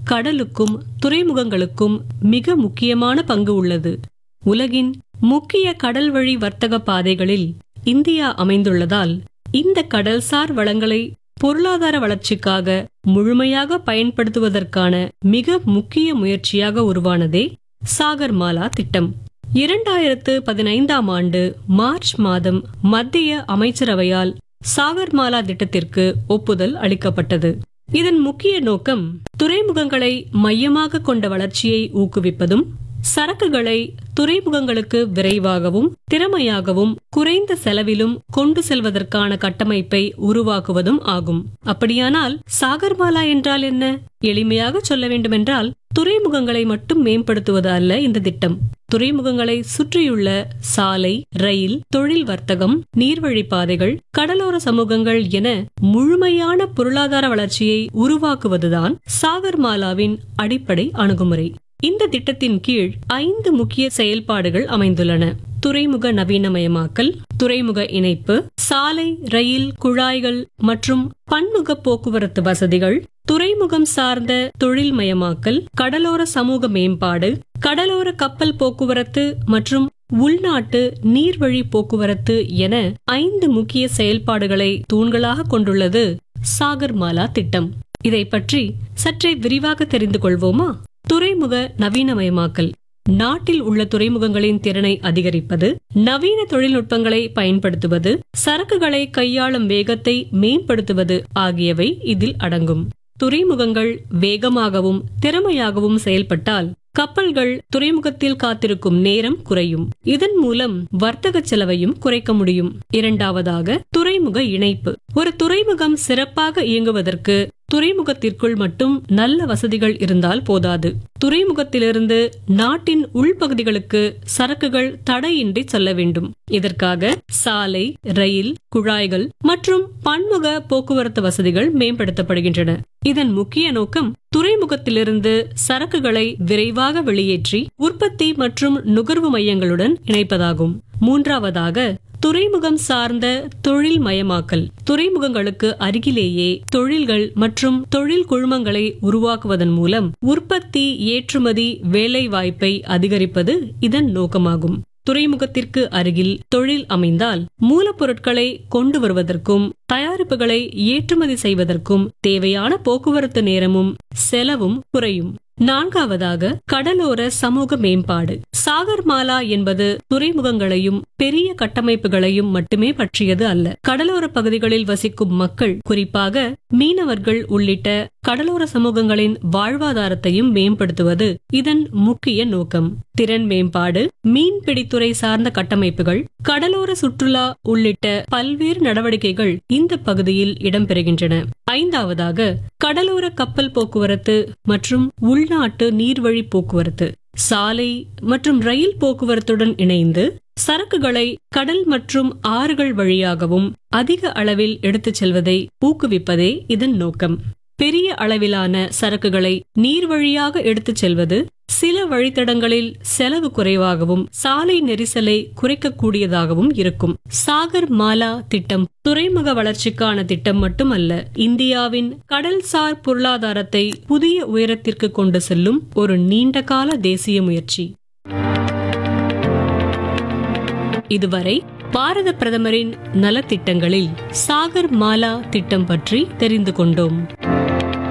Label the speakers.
Speaker 1: கடலுக்கும் துறைமுகங்களுக்கும் மிக முக்கியமான பங்கு உள்ளது உலகின் முக்கிய கடல்வழி வர்த்தக பாதைகளில் இந்தியா அமைந்துள்ளதால் இந்த கடல்சார் வளங்களை பொருளாதார வளர்ச்சிக்காக முழுமையாக பயன்படுத்துவதற்கான மிக முக்கிய முயற்சியாக உருவானதே சாகர்மாலா திட்டம் இரண்டாயிரத்து பதினைந்தாம் ஆண்டு மார்ச் மாதம் மத்திய அமைச்சரவையால் சாகர்மாலா திட்டத்திற்கு ஒப்புதல் அளிக்கப்பட்டது இதன் முக்கிய நோக்கம் துறைமுகங்களை மையமாக கொண்ட வளர்ச்சியை ஊக்குவிப்பதும் சரக்குகளை துறைமுகங்களுக்கு விரைவாகவும் திறமையாகவும் குறைந்த செலவிலும் கொண்டு செல்வதற்கான கட்டமைப்பை உருவாக்குவதும் ஆகும் அப்படியானால் சாகர்மாலா என்றால் என்ன எளிமையாக சொல்ல வேண்டுமென்றால் துறைமுகங்களை மட்டும் மேம்படுத்துவது அல்ல இந்த திட்டம் துறைமுகங்களை சுற்றியுள்ள சாலை ரயில் தொழில் வர்த்தகம் நீர்வழி பாதைகள் கடலோர சமூகங்கள் என முழுமையான பொருளாதார வளர்ச்சியை உருவாக்குவதுதான் சாகர்மாலாவின் அடிப்படை அணுகுமுறை இந்த திட்டத்தின் கீழ் ஐந்து முக்கிய செயல்பாடுகள் அமைந்துள்ளன துறைமுக நவீனமயமாக்கல் துறைமுக இணைப்பு சாலை ரயில் குழாய்கள் மற்றும் பன்முக போக்குவரத்து வசதிகள் துறைமுகம் சார்ந்த தொழில்மயமாக்கல் கடலோர சமூக மேம்பாடு கடலோர கப்பல் போக்குவரத்து மற்றும் உள்நாட்டு நீர்வழி போக்குவரத்து என ஐந்து முக்கிய செயல்பாடுகளை தூண்களாக கொண்டுள்ளது சாகர்மாலா திட்டம் இதை பற்றி சற்றே விரிவாக தெரிந்து கொள்வோமா துறைமுக நவீனமயமாக்கல் நாட்டில் உள்ள துறைமுகங்களின் திறனை அதிகரிப்பது நவீன தொழில்நுட்பங்களை பயன்படுத்துவது சரக்குகளை கையாளும் வேகத்தை மேம்படுத்துவது ஆகியவை இதில் அடங்கும் துறைமுகங்கள் வேகமாகவும் திறமையாகவும் செயல்பட்டால் கப்பல்கள் துறைமுகத்தில் காத்திருக்கும் நேரம் குறையும் இதன் மூலம் வர்த்தக செலவையும் குறைக்க முடியும் இரண்டாவதாக துறைமுக இணைப்பு ஒரு துறைமுகம் சிறப்பாக இயங்குவதற்கு துறைமுகத்திற்குள் மட்டும் நல்ல வசதிகள் இருந்தால் போதாது துறைமுகத்திலிருந்து நாட்டின் உள்பகுதிகளுக்கு சரக்குகள் தடையின்றி செல்ல வேண்டும் இதற்காக சாலை ரயில் குழாய்கள் மற்றும் பன்முக போக்குவரத்து வசதிகள் மேம்படுத்தப்படுகின்றன இதன் முக்கிய நோக்கம் துறைமுகத்திலிருந்து சரக்குகளை விரைவாக வெளியேற்றி உற்பத்தி மற்றும் நுகர்வு மையங்களுடன் இணைப்பதாகும் மூன்றாவதாக துறைமுகம் சார்ந்த தொழில் மயமாக்கல் துறைமுகங்களுக்கு அருகிலேயே தொழில்கள் மற்றும் தொழில் குழுமங்களை உருவாக்குவதன் மூலம் உற்பத்தி ஏற்றுமதி வேலை வாய்ப்பை அதிகரிப்பது இதன் நோக்கமாகும் துறைமுகத்திற்கு அருகில் தொழில் அமைந்தால் மூலப்பொருட்களை கொண்டு வருவதற்கும் தயாரிப்புகளை ஏற்றுமதி செய்வதற்கும் தேவையான போக்குவரத்து நேரமும் செலவும் குறையும் நான்காவதாக கடலோர சமூக மேம்பாடு சாகர்மாலா என்பது துறைமுகங்களையும் பெரிய கட்டமைப்புகளையும் மட்டுமே பற்றியது அல்ல கடலோர பகுதிகளில் வசிக்கும் மக்கள் குறிப்பாக மீனவர்கள் உள்ளிட்ட கடலோர சமூகங்களின் வாழ்வாதாரத்தையும் மேம்படுத்துவது இதன் முக்கிய நோக்கம் திறன் மேம்பாடு மீன்பிடித்துறை சார்ந்த கட்டமைப்புகள் கடலோர சுற்றுலா உள்ளிட்ட பல்வேறு நடவடிக்கைகள் இந்த பகுதியில் இடம்பெறுகின்றன ஐந்தாவதாக கடலோர கப்பல் போக்குவரத்து மற்றும் உள்நாட்டு நீர்வழி போக்குவரத்து சாலை மற்றும் ரயில் போக்குவரத்துடன் இணைந்து சரக்குகளை கடல் மற்றும் ஆறுகள் வழியாகவும் அதிக அளவில் எடுத்துச் செல்வதை ஊக்குவிப்பதே இதன் நோக்கம் பெரிய அளவிலான சரக்குகளை நீர் வழியாக எடுத்துச் செல்வது சில வழித்தடங்களில் செலவு குறைவாகவும் சாலை நெரிசலை குறைக்கக்கூடியதாகவும் இருக்கும் சாகர் மாலா திட்டம் துறைமுக வளர்ச்சிக்கான திட்டம் மட்டுமல்ல இந்தியாவின் கடல்சார் பொருளாதாரத்தை புதிய உயரத்திற்கு கொண்டு செல்லும் ஒரு நீண்டகால தேசிய முயற்சி இதுவரை பாரத பிரதமரின் நலத்திட்டங்களில் சாகர் மாலா திட்டம் பற்றி தெரிந்து கொண்டோம்